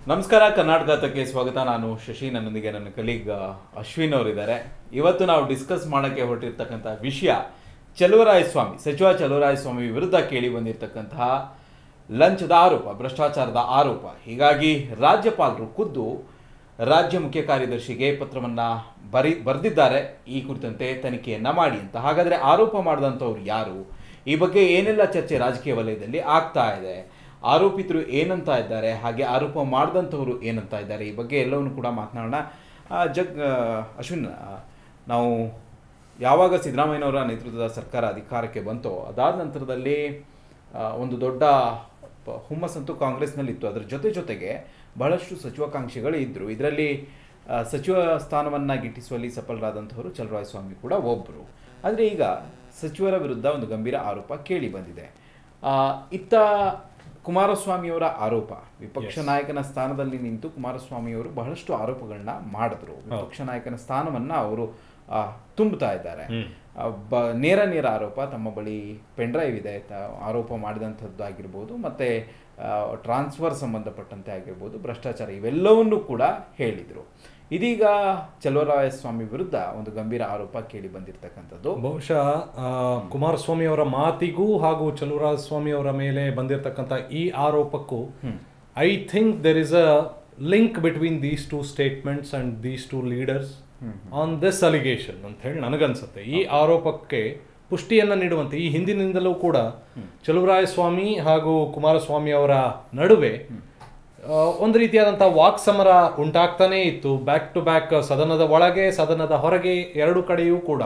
ನಮಸ್ಕಾರ ಕರ್ನಾಟಕ ಹತ್ತಕ್ಕೆ ಸ್ವಾಗತ ನಾನು ಶಶಿ ನನ್ನೊಂದಿಗೆ ನನ್ನ ಕಲೀಗ್ ಅಶ್ವಿನ್ ಅವರಿದ್ದಾರೆ ಇವತ್ತು ನಾವು ಡಿಸ್ಕಸ್ ಮಾಡೋಕ್ಕೆ ಹೊರಟಿರ್ತಕ್ಕಂಥ ವಿಷಯ ಚಲುವರಾಯಸ್ವಾಮಿ ಸಚಿವ ಚಲುವರಾಯಸ್ವಾಮಿ ವಿರುದ್ಧ ಕೇಳಿ ಬಂದಿರತಕ್ಕಂತಹ ಲಂಚದ ಆರೋಪ ಭ್ರಷ್ಟಾಚಾರದ ಆರೋಪ ಹೀಗಾಗಿ ರಾಜ್ಯಪಾಲರು ಖುದ್ದು ರಾಜ್ಯ ಮುಖ್ಯ ಕಾರ್ಯದರ್ಶಿಗೆ ಪತ್ರವನ್ನ ಬರಿ ಬರೆದಿದ್ದಾರೆ ಈ ಕುರಿತಂತೆ ತನಿಖೆಯನ್ನ ಮಾಡಿ ಅಂತ ಹಾಗಾದ್ರೆ ಆರೋಪ ಮಾಡಿದಂಥವ್ರು ಯಾರು ಈ ಬಗ್ಗೆ ಏನೆಲ್ಲ ಚರ್ಚೆ ರಾಜಕೀಯ ವಲಯದಲ್ಲಿ ಆಗ್ತಾ ಇದೆ ಆರೋಪಿತರು ಏನಂತ ಇದ್ದಾರೆ ಹಾಗೆ ಆರೋಪ ಮಾಡಿದಂಥವ್ರು ಏನಂತ ಇದ್ದಾರೆ ಈ ಬಗ್ಗೆ ಎಲ್ಲವನ್ನು ಕೂಡ ಮಾತನಾಡೋಣ ಆ, ಜಗ್ ಆ, ಅಶ್ವಿನ್ ಆ, ನಾವು ಯಾವಾಗ ಸಿದ್ದರಾಮಯ್ಯನವರ ನೇತೃತ್ವದ ಸರ್ಕಾರ ಅಧಿಕಾರಕ್ಕೆ ಬಂತೋ ಅದಾದ ನಂತರದಲ್ಲಿ ಆ, ಒಂದು ದೊಡ್ಡ ಪ- ಹುಮ್ಮಸ್ಸಂತೂ ಕಾಂಗ್ರೆಸ್ನಲ್ಲಿತ್ತು ಅದರ ಜೊತೆ ಜೊತೆಗೆ ಬಹಳಷ್ಟು ಸಚಿವಾಕಾಂಕ್ಷಿಗಳು ಇದ್ದರು ಇದರಲ್ಲಿ ಆ, ಸಚಿವ ಸ್ಥಾನವನ್ನು ಗಿಟ್ಟಿಸುವಲ್ಲಿ ಸಫಲರಾದಂಥವರು ಚಲರಾಯಸ್ವಾಮಿ ಕೂಡ ಒಬ್ಬರು ಆದರೆ ಈಗ ಸಚಿವರ ವಿರುದ್ಧ ಒಂದು ಗಂಭೀರ ಆರೋಪ ಕೇಳಿ ಬಂದಿದೆ ಆ, ಇತ್ತ ಕುಮಾರಸ್ವಾಮಿಯವರ ಆರೋಪ ವಿಪಕ್ಷ ನಾಯಕನ ಸ್ಥಾನದಲ್ಲಿ ನಿಂತು ಕುಮಾರಸ್ವಾಮಿಯವರು ಬಹಳಷ್ಟು ಆರೋಪಗಳನ್ನ ಮಾಡಿದ್ರು ವಿಪಕ್ಷ ನಾಯಕನ ಸ್ಥಾನವನ್ನ ಅವರು ಆ, ತುಂಬುತ್ತಾ ಇದ್ದಾರೆ ಆ, ಬ ನೇರ ನೇರ ಆರೋಪ ತಮ್ಮ ಬಳಿ ಪೆನ್ಡ್ರೈವ್ ಇದೆ ತ- ಆರೋಪ ಮಾಡಿದಂಥದ್ದು ಆಗಿರ್ಬೋದು ಮತ್ತೆ ಟ್ರಾನ್ಸ್ಫರ್ ಸಂಬಂಧಪಟ್ಟಂತೆ ಆಗಿರ್ಬೋದು ಭ್ರಷ್ಟಾಚಾರ ಇವೆಲ್ಲವನ್ನೂ ಕೂಡ ಹೇಳಿದರು ಇದೀಗ ಚಲುವರಾಯಸ್ವಾಮಿ ವಿರುದ್ಧ ಒಂದು ಗಂಭೀರ ಆರೋಪ ಕೇಳಿ ಬಂದಿರತಕ್ಕಂಥದ್ದು ಬಹುಶಃ ಆ, ಕುಮಾರಸ್ವಾಮಿ ಅವರ ಮಾತಿಗೂ ಹಾಗೂ ಚಲುವರಾಜಸ್ವಾಮಿ ಅವರ ಮೇಲೆ ಬಂದಿರತಕ್ಕಂಥ ಈ ಆರೋಪಕ್ಕೂ I think there is a link between these two statements and these two leaders on this allegation ಅಂತ ಹೇಳಿ ನನಗನ್ಸುತ್ತೆ ಈ ಆರೋಪಕ್ಕೆ ಪುಷ್ಟಿಯನ್ನ ನೀಡುವಂತೆ ಈ ಹಿಂದಿನಿಂದಲೂ ಕೂಡ ಚಲುವರಾಯಸ್ವಾಮಿ ಹಾಗೂ ಕುಮಾರಸ್ವಾಮಿ ಅವರ ನಡುವೆ ಆ, ಒಂದು ರೀತಿಯಾದಂತಹ ವಾಕ್ ಸಮರ ಉಂಟಾಗ್ತಾನೇ ಇತ್ತು ಬ್ಯಾಕ್ ಟು ಬ್ಯಾಕ್ ಸದನದ ಒಳಗೆ ಸದನದ ಹೊರಗೆ ಎರಡು ಕಡೆಯೂ ಕೂಡ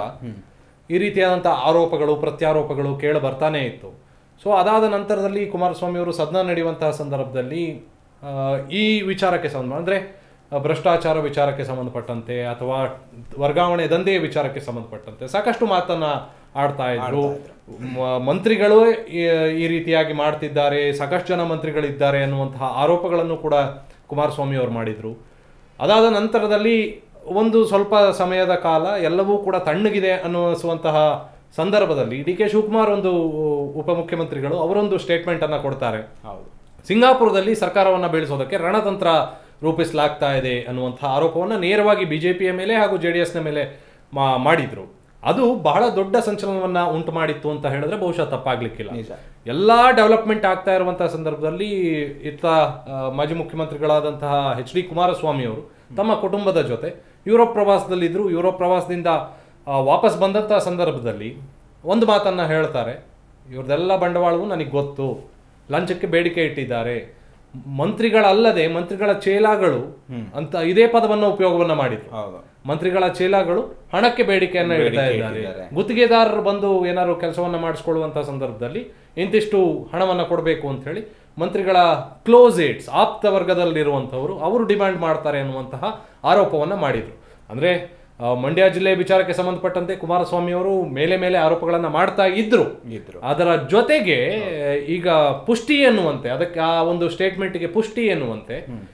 ಈ ರೀತಿಯಾದಂತಹ ಆರೋಪಗಳು ಪ್ರತ್ಯಾರೋಪಗಳು ಕೇಳ ಬರ್ತಾನೆ ಇತ್ತು ಸೊ ಅದಾದ ನಂತರದಲ್ಲಿ ಕುಮಾರಸ್ವಾಮಿ ಅವರು ಸದನ ನಡೆಯುವಂತಹ ಸಂದರ್ಭದಲ್ಲಿ ಆ, ಈ ವಿಚಾರಕ್ಕೆ ಸಂಬಂಧ ಅಂದ್ರೆ ಆ, ಭ್ರಷ್ಟಾಚಾರ ವಿಚಾರಕ್ಕೆ ಸಂಬಂಧಪಟ್ಟಂತೆ ಅಥವಾ ವರ್ಗಾವಣೆ ದಂಧೆಯ ವಿಚಾರಕ್ಕೆ ಸಂಬಂಧಪಟ್ಟಂತೆ ಸಾಕಷ್ಟು ಮಾತನ್ನ ಆಡ್ತಾ ಇದ್ರು ಮ- ಮಂತ್ರಿಗಳು ಈ- ಈ ರೀತಿಯಾಗಿ ಮಾಡ್ತಿದ್ದಾರೆ ಸಾಕಷ್ಟು ಜನ ಮಂತ್ರಿಗಳಿದ್ದಾರೆ ಅನ್ನುವಂತಹ ಆರೋಪಗಳನ್ನು ಕೂಡ ಕುಮಾರಸ್ವಾಮಿ ಅವರು ಮಾಡಿದ್ರು ಅದಾದ ನಂತರದಲ್ಲಿ ಒಂದು ಸ್ವಲ್ಪ ಸಮಯದ ಕಾಲ ಎಲ್ಲವೂ ಕೂಡ ತಣ್ಣಗಿದೆ ಅನ್ನಿಸುವಂತಹ ಸಂದರ್ಭದಲ್ಲಿ ಡಿ ಕೆ ಶಿವಕುಮಾರ್ ಒಂದು ಉಪಮುಖ್ಯಮಂತ್ರಿಗಳು ಅವರೊಂದು ಸ್ಟೇಟ್ಮೆಂಟ್ ಅನ್ನ ಕೊಡ್ತಾರೆ ಹೌದು ಸಿಂಗಾಪುರದಲ್ಲಿ ಸರ್ಕಾರವನ್ನ ಬೆಳೆಸೋದಕ್ಕೆ ರಣತಂತ್ರ ರೂಪಿಸಲಾಗ್ತಾ ಇದೆ ಅನ್ನುವಂತಹ ಆರೋಪವನ್ನ ನೇರವಾಗಿ ಬಿಜೆಪಿಯ ಮೇಲೆ ಹಾಗೂ ಜೆ ಡಿ ಎಸ್ನ ಮೇಲೆ ಮಾ- ಮಾಡಿದ್ರು ಅದು ಬಹಳ ದೊಡ್ಡ ಸಂಚಲನವನ್ನ ಉಂಟು ಮಾಡಿತ್ತು ಅಂತ ಹೇಳಿದ್ರೆ ಬಹುಶಃ ತಪ್ಪಾಗ್ಲಿಕ್ಕಿಲ್ಲ ನಿಜ. ಎಲ್ಲಾ ಡೆವಲಪ್ಮೆಂಟ್ ಆಗ್ತಾ ಇರುವಂತಹ ಸಂದರ್ಭದಲ್ಲಿ ಇತ್ತ ಆ, ಮಾಜಿ ಮುಖ್ಯಮಂತ್ರಿಗಳಾದಂತಹ ಎಚ್ ಡಿ ಕುಮಾರಸ್ವಾಮಿ ಅವರು ತಮ್ಮ ಕುಟುಂಬದ ಜೊತೆ ಯುರೋಪ್ ಪ್ರವಾಸದಲ್ಲಿದ್ರು ಯುರೋಪ್ ಪ್ರವಾಸದಿಂದ ಆ, ವಾಪಸ್ ಬಂದಂತಹ ಸಂದರ್ಭದಲ್ಲಿ ಒಂದು ಮಾತನ್ನ ಹೇಳ್ತಾರೆ ಇವ್ರದೆಲ್ಲ ಬಂಡವಾಳವು ನನಗೆ ಗೊತ್ತು ಲಂಚಕ್ಕೆ ಬೇಡಿಕೆ ಇಟ್ಟಿದ್ದಾರೆ ಮಂತ್ರಿಗಳಲ್ಲದೆ ಮಂತ್ರಿಗಳ ಚೇಲಾಗಳು ಅಂತ ಇದೇ ಪದವನ್ನ ಉಪಯೋಗವನ್ನ ಮಾಡಿದ್ರು ಹೌದು ಮಂತ್ರಿಗಳ ಚೇಲಾಗಳು ಹಣಕ್ಕೆ ಬೇಡಿಕೆಯನ್ನ ಇಡ್ತಾ ಬೇಡಿಕೆ ಇದ್ದಾರೆ ಇಟ್ಟಿದ್ದಾರೆ. ಗುತ್ತಿಗೆದಾರರು ಬಂದು ಏನಾದ್ರು ಕೆಲಸವನ್ನ ಮಾಡಿಸ್ಕೊಳ್ಳುವಂತಹ ಸಂದರ್ಭದಲ್ಲಿ ಇಂತಿಷ್ಟು ಹಣವನ್ನ ಕೊಡಬೇಕು ಅಂತ ಹೇಳಿ ಮಂತ್ರಿಗಳ ಕ್ಲೋಸ್ ಏಟ್ಸ್ ಆಪ್ತ ವರ್ಗದಲ್ಲಿರುವಂತವರು ಅವರು ಡಿಮ್ಯಾಂಡ್ ಮಾಡ್ತಾರೆ ಅನ್ನುವಂತಹ ಆರೋಪವನ್ನ ಮಾಡಿದ್ರು ಅಂದ್ರೆ ಆ, ಮಂಡ್ಯ ಜಿಲ್ಲೆ ವಿಚಾರಕ್ಕೆ ಸಂಬಂಧಪಟ್ಟಂತೆ ಕುಮಾರಸ್ವಾಮಿ ಅವರು ಮೇಲೆ ಮೇಲೆ ಆರೋಪಗಳನ್ನ ಮಾಡ್ತಾ ಇದ್ರು ಇದ್ರು ಅದರ ಜೊತೆಗೆ ಈಗ ಪುಷ್ಟಿ ಎನ್ನುವಂತೆ ಅದಕ್ಕೆ ಆ ಒಂದು ಸ್ಟೇಟ್ಮೆಂಟ್ಗೆ ಪುಷ್ಟಿ ಎನ್ನುವಂತೆ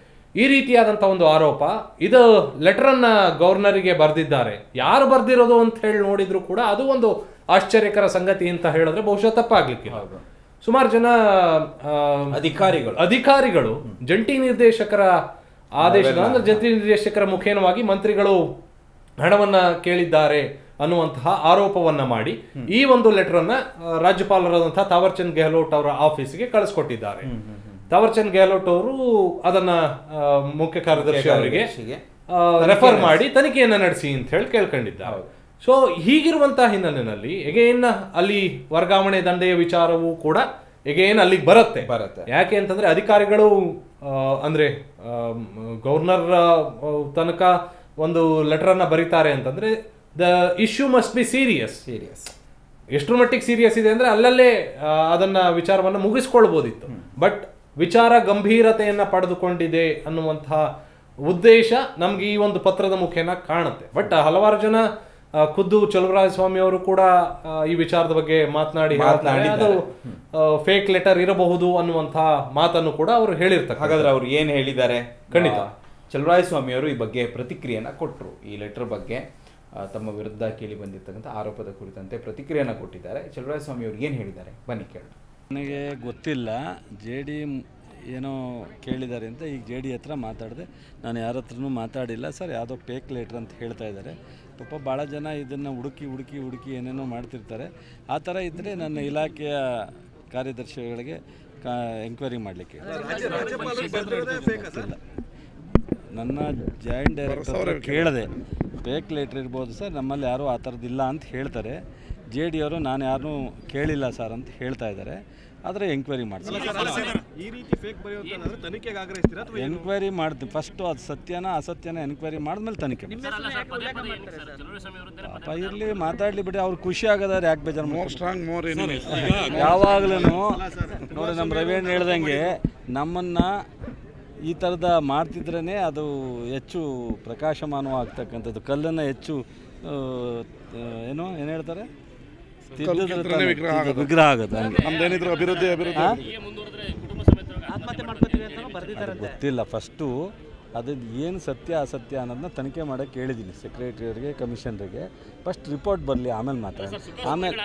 ಈ ರೀತಿಯಾದಂತಹ ಒಂದು ಆರೋಪ ಇದು ಲೆಟರ್ ಅನ್ನ ಗವರ್ನರಿಗೆ ಬರೆದಿದ್ದಾರೆ ಯಾರು ಬರ್ದಿರೋದು ಅಂತ ಹೇಳಿ ನೋಡಿದ್ರು ಕೂಡ ಅದು ಒಂದು ಆಶ್ಚರ್ಯಕರ ಸಂಗತಿ ಅಂತ ಹೇಳಿದ್ರೆ ಬಹುಶಃ ತಪ್ಪಾಗ್ಲಿಕ್ಕಿಲ್ಲ ಹೌದು. ಸುಮಾರು ಜನ ಆ, ಅಧಿಕಾರಿಗಳು ಅಧಿಕಾರಿಗಳು ಜಂಟಿ ನಿರ್ದೇಶಕರ ಆದೇಶದ ಅಂದ್ರೆ ಜಂಟಿ ನಿರ್ದೇಶಕರ ಮುಖೇನವಾಗಿ ಮಂತ್ರಿಗಳು ಹಣವನ್ನ ಕೇಳಿದ್ದಾರೆ ಅನ್ನುವಂತಹ ಆರೋಪವನ್ನ ಮಾಡಿ ಈ ಒಂದು ಲೆಟರ್ ಅನ್ನ ಆ, ರಾಜ್ಯಪಾಲರಾದಂತಹ ತಾವರ್ಚಂದ್ ಗೆಹ್ಲೋಟ್ ಅವರ ಆಫೀಸ್ಗೆ ಕಳಿಸ್ಕೊಟ್ಟಿದ್ದಾರೆ ತಾವರ್ಚಂದ್ ಗೆಹ್ಲೋಟ್ ಅವರು ಅದನ್ನ ಆ, ಮುಖ್ಯ ಕಾರ್ಯದರ್ಶಿ ಅವರಿಗೆ ಕಾರ್ಯದರ್ಶಿಗೆ ರೆಫರ್ ಮಾಡಿ ತನಿಖೆಯನ್ನ ನಡೆಸಿ ಅಂತ ಹೇಳಿ ಕೇಳ್ಕೊಂಡಿದ್ದಾರೆ ಸೊ ಹೀಗಿರುವಂತಹ ಹಿನ್ನೆಲೆಯಲ್ಲಿ ಎಗೇನ್ ಅಲ್ಲಿ ವರ್ಗಾವಣೆ ದಂಧೆಯ ವಿಚಾರವೂ ಕೂಡ ಎಗೇನ್ ಅಲ್ಲಿಗೆ ಬರುತ್ತೆ ಬರುತ್ತೆ. ಯಾಕೆ ಅಂತಂದ್ರೆ ಅಧಿಕಾರಿಗಳು ಆ, ಅಂದ್ರೆ ಗವರ್ನರ್ ತನಕ ಒಂದು ಲೆಟರ್ ಅನ್ನ ಬರೀತಾರೆ ಅಂತಂದ್ರೆ the issue must be serious serious ಎಷ್ಟರ ಮಟ್ಟಿಗೆ ಸೀರಿಯಸ್ ಇದೆ ಅಂದ್ರೆ ಅಲ್ಲಲ್ಲೇ ಆ, ಅದನ್ನ ವಿಚಾರವನ್ನ ಮುಗಿಸ್ಕೊಳ್ಬೋದಿತ್ತು ಬಟ್ ವಿಚಾರ ಗಂಭೀರತೆಯನ್ನ ಪಡೆದುಕೊಂಡಿದೆ ಅನ್ನುವಂತಹ ಉದ್ದೇಶ ನಮ್ಗೆ ಈ ಒಂದು ಪತ್ರದ ಮುಖೇನ ಕಾಣುತ್ತೆ ಬಟ್ ಹಲವಾರು ಜನ ಆ, ಖುದ್ದು ಚಲುವರಾಜಸ್ವಾಮಿ ಅವರು ಕೂಡ ಆ, ಈ ವಿಚಾರದ ಬಗ್ಗೆ ಮಾತನಾಡಿ ಹೇಳ್ತಾರೆ. ಅದು ಫೇಕ್ ಲೆಟರ್ ಇರಬಹುದು ಅನ್ನುವಂತಹ ಮಾತನ್ನು ಕೂಡ ಅವರು ಹೇಳಿರ್ತಾರೆ ಹಾಗಾದ್ರೆ ಅವ್ರು ಏನ್ ಹೇಳಿದ್ದಾರೆ ಖಂಡಿತ. ಚಲರಾಯಸ್ವಾಮಿ ಅವರು ಈ ಬಗ್ಗೆ ಪ್ರತಿಕ್ರಿಯೆನ ಕೊಟ್ಟರು ಈ ಲೆಟರ್ ಬಗ್ಗೆ ಆ, ತಮ್ಮ ವಿರುದ್ಧ ಕೇಳಿ ಬಂದಿರ್ತಕ್ಕಂಥ ಆರೋಪದ ಕುರಿತಂತೆ ಪ್ರತಿಕ್ರಿಯೆನ ಕೊಟ್ಟಿದ್ದಾರೆ ಚಲರಾಯಸ್ವಾಮಿ ಅವರು ಏನ್ ಹೇಳಿದ್ದಾರೆ ಬನ್ನಿ ಕೇಳಿ ನನಗೆ ಗೊತ್ತಿಲ್ಲ ಜೆ ಡಿ ಏನೋ ಕೇಳಿದ್ದಾರೆ ಅಂತ ಈಗ ಜೆ ಡಿ ಹತ್ರ ಮಾತಾಡಿದೆ ನಾನು ಯಾರ ಹತ್ರನೂ ಮಾತಾಡಿಲ್ಲ ಸರ್ ಯಾವುದೋ ಪೇಕ್ ಲೇಟ್ರ್ ಅಂತ ಹೇಳ್ತಾ ಇದ್ದಾರೆ ಪಾಪ ಭಾಳ ಜನ ಇದನ್ನು ಹುಡುಕಿ ಹುಡುಕಿ ಹುಡುಕಿ ಏನೇನೋ ಮಾಡ್ತಿರ್ತಾರೆ ಆ ಥರ ಇದ್ದರೆ ನನ್ನ ಇಲಾಖೆಯ ಕಾರ್ಯದರ್ಶಿಗಳಿಗೆ ಕಾ ಎಂಕ್ವೈರಿ ಮಾಡಲಿಕ್ಕೆ ಗೊತ್ತಿಲ್ಲ ನನ್ನ ಜಾಯಿಂಟ್ ಡೈರೆಕ್ಟರ್ ಕೇಳಿದೆ ಪೇಕ್ ಲೇಟ್ರ್ ಇರ್ಬೋದು ಸರ್ ನಮ್ಮಲ್ಲಿ ಯಾರೂ ಆ ಥರದ್ದಿಲ್ಲ ಅಂತ ಹೇಳ್ತಾರೆ ಜೆ ಡಿ ಅವರು ನಾನು ಯಾರನ್ನೂ ಕೇಳಿಲ್ಲ ಸರ್ ಅಂತ ಹೇಳ್ತಾ ಇದ್ದಾರೆ ಆದರೆ ಎಂಕ್ವೈರಿ ಮಾಡ್ತೀನಿ ಈ ರೀತಿ ಫೇಕ್ ಬರೆಯುವಂತಂದ್ರೆ ತನಿಖೆಗೆ ಆಗ್ರಹಿಸ್ತೀರಾ ಅಥವಾ ಎಂಕ್ವೈರಿ ಮಾಡ್ತೀನಿ ಫಸ್ಟು ಅದು ಸತ್ಯನ ಅಸತ್ಯನ ಎಂಕ್ವೈರಿ ಮಾಡಿದ್ಮೇಲೆ ತನಿಖೆ ಪಾಪ ಇರಲಿ ಮಾತಾಡಲಿ ಬಿಡಿ ಅವ್ರು ಖುಷಿ ಆಗದಾರೆ ಯಾಕೆ ಬೇಜಾರು ಸ್ಟ್ರಾಂಗ್ ಮೋರ್ ಯಾವಾಗಲೂ ನೋಡಿ ನಮ್ಮ ರವೀಣ್ ಹೇಳ್ದಂಗೆ ನಮ್ಮನ್ನು ಈ ಥರದ ಮಾಡ್ತಿದ್ರೇ ಅದು ಹೆಚ್ಚು ಪ್ರಕಾಶಮಾನವಾಗ್ತಕ್ಕಂಥದ್ದು ಕಲ್ಲನ್ನು ಹೆಚ್ಚು ಆ, ಏನು ಏನು ಹೇಳ್ತಾರೆ ತಿದ್ದಿದ್ರೆ ತಾನೇ ತಿದ್ದು- ವಿಗ್ರಹ ಆಗೋದು ಹಂಗೆ ನಮ್ದೇನಿದ್ರು ಅಭಿವೃದ್ಧಿ ಅಭಿವೃದ್ಧಿ ಅದು ಗೊತ್ತಿಲ್ಲ ಫಸ್ಟು ಅದು ಏನು ಸತ್ಯ ಅಸತ್ಯ ಅನ್ನೋದನ್ನ ತನಿಖೆ ಮಾಡೋಕ್ಕೆ ಹೇಳಿದ್ದೀನಿ ಸೆಕ್ರೆಟರಿಯವರಿಗೆ ಕಮಿಷನರಿಗೆ ಫಸ್ಟ್ ರಿಪೋರ್ಟ್ ಬರಲಿ ಆಮೇಲೆ ಮಾತಾಡೋಣ ಆಮೇಲೆ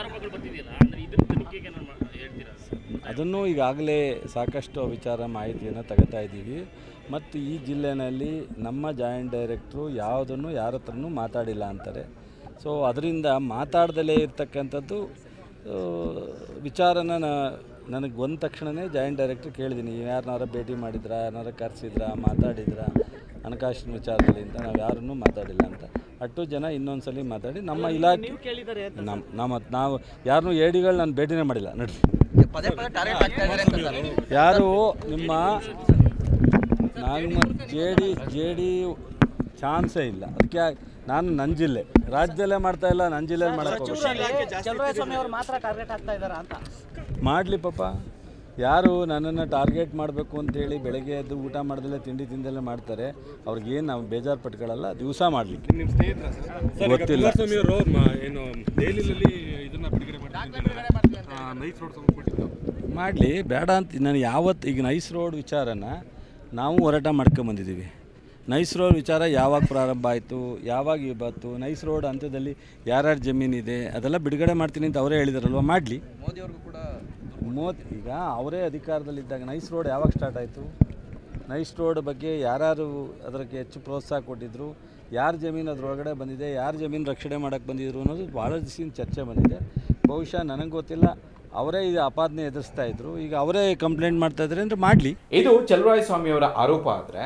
ಅದನ್ನು ಈಗಾಗಲೇ ಸಾಕಷ್ಟು ವಿಚಾರ ಮಾಹಿತಿಯನ್ನು ತಗೋತಾ ಇದ್ದೀವಿ ಮತ್ತು ಈ ಜಿಲ್ಲೆಯಲ್ಲಿ ನಮ್ಮ ಜಾಯಿಂಟ್ ಡೈರೆಕ್ಟ್ರು ಯಾವುದನ್ನು ಯಾರ ಹತ್ರನೂ ಮಾತಾಡಿಲ್ಲ ಅಂತಾರೆ ಸೊ ಅದರಿಂದ ಮಾತಾಡ್ದಲೇ ಇರ್ತಕ್ಕಂಥದ್ದು ಆ, ವಿಚಾರನ ನನಗೆ ಬಂದ ತಕ್ಷಣವೇ ಜಾಯಿಂಟ್ ಡೈರೆಕ್ಟ್ರ್ ಕೇಳಿದ್ದೀನಿ ಯಾರನ್ನಾರ ಭೇಟಿ ಮಾಡಿದ್ರಾ ಯಾರನ್ನಾರ ಕರೆಸಿದ್ರಾ ಮಾತಾಡಿದ್ರಾ ಹಣಕಾಸಿನ ವಿಚಾರದಲ್ಲಿ ಅಂತ ನಾವು ಯಾರನ್ನೂ ಮಾತಾಡಿಲ್ಲ ಅಂತ ಅಷ್ಟು ಜನ ಇನ್ನೊಂದು ಸಲ ಮಾತಾಡಿ ನಮ್ಮ ಇಲಾಖೆ ನಮ್ಮ ನಮ್ಮ ನಾವು ಯಾರನ್ನೂ ಏಡಿಗಳು ನಾನು ಭೇಟಿನೇ ಮಾಡಿಲ್ಲ ನಡ್ರಿ ಪದೇ ಪದೇ ಟಾರ್ಗೆಟ್ ಆಗ್ತಾ ಇದ್ದಾರೆ ಅಂತ ಸರ್ ಯಾರು ನಿಮ್ಮ ನಾಗಮ ಜೆ ಡಿ ಜೆ ಡಿ ಚಾನ್ಸೇ ಇಲ್ಲ ಅದಕ್ಕೆ ನಾನು ನನ್ನ ಜಿಲ್ಲೆ ರಾಜ್ಯದಲ್ಲೇ ಮಾಡ್ತಾ ಇಲ್ಲ ನನ್ನ ಜಿಲ್ಲೆಯಲ್ಲಿ ಮಾಡಕ್ಕೆ ಚಲುವರಾಯಸ್ವಾಮಿ ಅವರು ಮಾತ್ರ ಟಾರ್ಗೆಟ್ ಆಗ್ತಾ ಇದ್ದಾರಾ ಅಂತ ಮಾಡಲಿ ಪಾಪ ಯಾರು ನನ್ನನ್ನು ಟಾರ್ಗೆಟ್ ಮಾಡಬೇಕು ಅಂತೇಳಿ ಬೆಳಗ್ಗೆ ಎದ್ದು ಊಟ ಮಾಡ್ದಲೇ ತಿಂಡಿ ತಿಂದಲೇ ಮಾಡ್ತಾರೆ ಅವ್ರಿಗೇನು ನಾವು ಬೇಜಾರು ಪಟ್ಕೊಳ್ಳಲ್ಲ ದಿವಸ ಮಾಡಲಿಕ್ಕೆ ನಿಮ್ಮ ಸ್ನೇಹಿತರ ಸರ್ ಗೊತ್ತಿಲ್ಲ ಕುಮಾರಸ್ವಾಮಿ ಅವರು ಮ- ಏನು ದೆಹಲಿಯಲ್ಲಿ ಇದನ್ನ ಬಿಡುಗಡೆ ಮಾಡ್ತಿದ್ದಾರೆ ನೈಸ್ ರೋಡ್ ಕೊಟ್ಟಿದ್ದು ಮಾಡಲಿ ಬೇಡ ಅಂತ ನಾನು ಯಾವತ್ತು ಈಗ ನೈಸ್ ರೋಡ್ ವಿಚಾರನ ನಾವು ಹೋರಾಟ ಮಾಡ್ಕೊಂಬಂದಿದ್ದೀವಿ ನೈಸ್ ರೋಡ್ ವಿಚಾರ ಯಾವಾಗ ಪ್ರಾರಂಭ ಆಯಿತು ಯಾವಾಗ ಇವತ್ತು ನೈಸ್ ರೋಡ್ ಹಂತದಲ್ಲಿ ಯಾರ್ಯಾರ ಜಮೀನಿದೆ ಅದೆಲ್ಲ ಬಿಡುಗಡೆ ಮಾಡ್ತೀನಿ ಅಂತ ಅವರೇ ಹೇಳಿದಾರಲ್ವ ಮಾಡಲಿ ಮೋದಿಯವ್ರಿಗೂ ಕೂಡ ಮೋದಿ ಈಗ ಅವರೇ ಅಧಿಕಾರದಲ್ಲಿದ್ದಾಗ ನೈಸ್ ರೋಡ್ ಯಾವಾಗ ಸ್ಟಾರ್ಟ್ ಆಯಿತು ನೈಸ್ ರೋಡ್ ಬಗ್ಗೆ ಯಾರ್ಯಾರು ಅದಕ್ಕೆ ಹೆಚ್ಚು ಪ್ರೋತ್ಸಾಹ ಕೊಟ್ಟಿದ್ದರು ಯಾರ ಜಮೀನು ಅದ್ರೊಳಗಡೆ ಬಂದಿದೆ ಯಾರ ಜಮೀನು ರಕ್ಷಣೆ ಮಾಡೋಕ್ಕೆ ಬಂದಿದ್ರು ಅನ್ನೋದು ಭಾಳ ದಿವಸದಿಂದ ಚರ್ಚೆ ಬಂದಿದೆ ಬಹುಶಃ ನನಗೆ ಗೊತ್ತಿಲ್ಲ ಅವರೇ ಇದು ಆಪಾದನೆ ಎದುರಿಸ್ತಾ ಇದ್ರು ಈಗ ಅವರೇ ಕಂಪ್ಲೇಂಟ್ ಮಾಡ್ತಾ ಇದ್ದಾರೆ ಅಂದರೆ ಮಾಡಲಿ ಇದು ಚಲುವರಾಯ ಸ್ವಾಮಿಯವರ ಆರೋಪ ಆದರೆ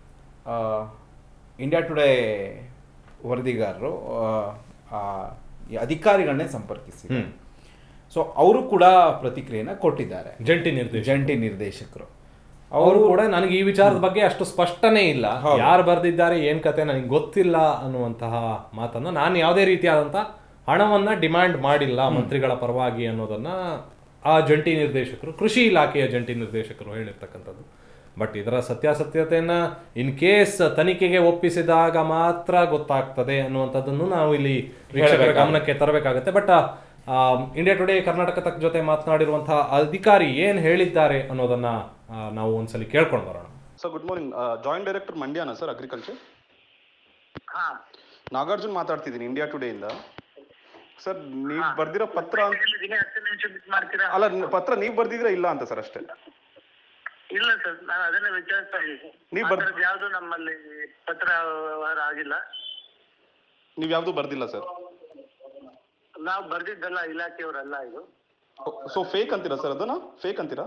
ಇಂಡಿಯಾ ಟುಡೇ ವರದಿಗಾರರು ಆ, ಆ, ಈ ಅಧಿಕಾರಿಗಳನ್ನೇ ಸಂಪರ್ಕಿಸಿದ್ದಾರೆ ಸೊ ಅವರು ಕೂಡ ಪ್ರತಿಕ್ರಿಯೆನ ಕೊಟ್ಟಿದ್ದಾರೆ ಜಂಟಿ ನಿರ್ದೇಶಕ ಜಂಟಿ ನಿರ್ದೇಶಕರು ಅವರು ಕೂಡ ನನಗೆ ಈ ವಿಚಾರದ ಬಗ್ಗೆ ಅಷ್ಟು ಸ್ಪಷ್ಟನೇ ಇಲ್ಲ ಯಾರು ಬರೆದಿದ್ದಾರೆ ಏನ್ ಕತೆ ನನಗೆ ಗೊತ್ತಿಲ್ಲ ಅನ್ನುವಂತಹ ಮಾತನ್ನ ನಾನು ಯಾವುದೇ ರೀತಿಯಾದಂತ ಹಣವನ್ನ ಡಿಮ್ಯಾಂಡ್ ಮಾಡಿಲ್ಲ ಮಂತ್ರಿಗಳ ಪರವಾಗಿ ಅನ್ನೋದನ್ನ ಆ ಜಂಟಿ ನಿರ್ದೇಶಕರು ಕೃಷಿ ಇಲಾಖೆಯ ಜಂಟಿ ನಿರ್ದೇಶಕರು ಹೇಳಿರ್ತಕ್ಕಂಥದ್ದು ಬಟ್ ಇದರ ಸತ್ಯಾಸತ್ಯತೆಯನ್ನ ಇನ್ ಕೇಸ್ ತನಿಖೆಗೆ ಒಪ್ಪಿಸಿದಾಗ ಮಾತ್ರ ಗೊತ್ತಾಗ್ತದೆ ಅನ್ನುವಂಥದ್ದನ್ನು ನಾವು ಇಲ್ಲಿ ವೀಕ್ಷಕರ ಗಮನಕ್ಕೆ ತರಬೇಕಾಗತ್ತೆ ಬಟ್ ಇಂಡಿಯಾ ಟುಡೇ ಕರ್ನಾಟಕ ತಕ್ಕ ಜೊತೆ ಮಾತನಾಡಿರುವಂತಹ ಅಧಿಕಾರಿ ಏನ್ ಹೇಳಿದ್ದಾರೆ ಅನ್ನೋದನ್ನ ಆ, ನಾವು ಒಂದ್ಸಲಿ ಕೇಳ್ಕೊಂಡು ಬರೋಣ sir good morning joint director ಮಂಡ್ಯನಾ ಸರ್ ಅಗ್ರಿಕಲ್ಚರ್ ನಾಗಾರ್ಜುನ್ ಮಾತಾಡ್ತಿದ್ದೀನಿ ಇಂಡಿಯಾ ಟುಡೇಯಿಂದ ಸರ್ ನೀವು ಬರ್ದಿರೋ ಪತ್ರ ಅಂತ- ಅಲ್ಲ ನ- ಪತ್ರ ನೀವು ಬರ್ದಿದ್ದೀರಾ ಇಲ್ಲ ಅಂತ ಸರ್ ಅಷ್ಟೇ ಇಲ್ಲ ಸರ್ ನಾನು ಅದನ್ನೇ ವಿಚಾರಿಸ್ತಾ ಇದ್ದೀನಿ ನೀವ್ ಬರ್- ಯಾವುದು ನಮ್ಮಲ್ಲಿ ಪತ್ರ ವ್ಯವಹಾರ ಆಗಿಲ್ಲ ನೀವು ಯಾವ್ದು ಬರ್ದಿಲ್ಲ ಸರ್ ನಾವು ಬರ್ದಿದ್ದಲ್ಲ ಇಲಾಖೆಯವರಲ್ಲ ಇದು ಸೊ ಫೇಕ್ ಅಂತೀರಾ ಸರ್ ಅದನ್ನ ಫೇಕ್ ಅಂತೀರಾ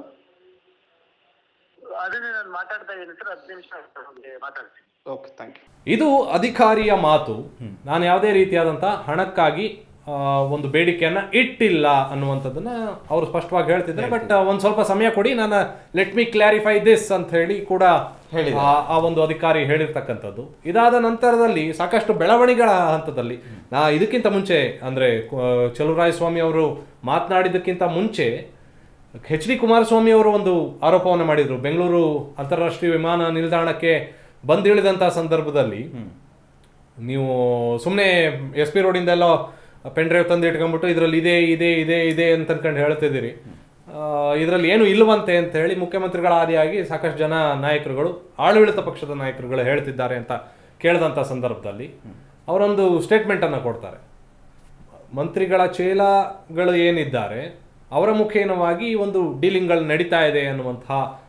ಅದನ್ನೇ ನಾನು ಮಾತಾಡ್ತಾ ಇದ್ದೀನಿ ಸರ್ ಹತ್ತು ನಿಮಿಷ ಮಾತಾಡ್ತೀನಿ ಓಕೆ ಥ್ಯಾಂಕ್ ಯು ಇದು ಅಧಿಕಾರಿಯ ಮಾತು ನಾನು ಯಾವುದೇ ರೀತಿಯಾದಂಥ ಹಣಕ್ಕಾಗಿ ಆ, ಒಂದು ಬೇಡಿಕೆಯನ್ನ ಇಟ್ಟಿಲ್ಲ ಅನ್ನುವಂಥದ್ದನ್ನ ಅವರು ಸ್ಪಷ್ಟವಾಗಿ ಹೇಳ್ತಿದ್ದಾರೆ ಬಟ್ ಒಂದ್ ಸ್ವಲ್ಪ ಸಮಯ ಕೊಡಿ ನಾನು ಲೆಟ್ ಮಿ ಕ್ಲಾರಿಫೈ ದಿಸ್ ಅಂತ ಹೇಳಿ ಕೂಡ ಆ ಆ ಒಂದು ಅಧಿಕಾರಿ ಹೇಳಿರ್ತಕ್ಕಂಥದ್ದು ಇದಾದ ನಂತರದಲ್ಲಿ ಸಾಕಷ್ಟು ಬೆಳವಣಿಗೆಗಳ ಹಂತದಲ್ಲಿ ನಾ ಇದಕ್ಕಿಂತ ಮುಂಚೆ ಅಂದ್ರೆ ಚಲುವರಾಯ ಸ್ವಾಮಿ ಅವರು ಮಾತನಾಡಿದ್ದಕ್ಕಿಂತ ಮುಂಚೆ ಎಚ್ ಡಿ ಕುಮಾರಸ್ವಾಮಿ ಅವರು ಒಂದು ಆರೋಪವನ್ನು ಮಾಡಿದ್ರು ಬೆಂಗಳೂರು ಅಂತಾರಾಷ್ಟ್ರೀಯ ವಿಮಾನ ನಿಲ್ದಾಣಕ್ಕೆ ಬಂದಿಳಿದಂತಹ ಸಂದರ್ಭದಲ್ಲಿ ನೀವು ಸುಮ್ಮನೆ ಎಸ್ ಪಿ ರೋಡಿಂದ ಎಲ್ಲೋ ಪೆನ್ ಡ್ರೈವ್ ತಂದು ಇಟ್ಕೊಂಡ್ಬಿಟ್ಟು ಇದರಲ್ಲಿ ಇದೆ ಇದೆ ಇದೆ ಇದೆ ಅಂತ ಅನ್ಕೊಂಡು ಹೇಳ್ತಿದ್ದೀರಿ ಇದರಲ್ಲಿ ಏನು ಇಲ್ವಂತೆ ಅಂತ ಹೇಳಿ ಮುಖ್ಯಮಂತ್ರಿಗಳ ಆದಿಯಾಗಿ ಸಾಕಷ್ಟು ಜನ ನಾಯಕರುಗಳು ಆಡಳಿತ ಪಕ್ಷದ ನಾಯಕರುಗಳು ಹೇಳ್ತಿದ್ದಾರೆ ಅಂತ ಕೇಳಿದಂಥ ಸಂದರ್ಭದಲ್ಲಿ ಅವರೊಂದು ಸ್ಟೇಟ್ಮೆಂಟ್ ಅನ್ನು ಕೊಡ್ತಾರೆ ಮಂತ್ರಿಗಳ ಚೇಲಗಳು ಏನಿದ್ದಾರೆ ಅವರ ಮುಖೇನವಾಗಿ ಈ ಒಂದು ಡೀಲಿಂಗ್ಗಳು ನಡೀತಾ ಇದೆ ಅನ್ನುವಂತಹ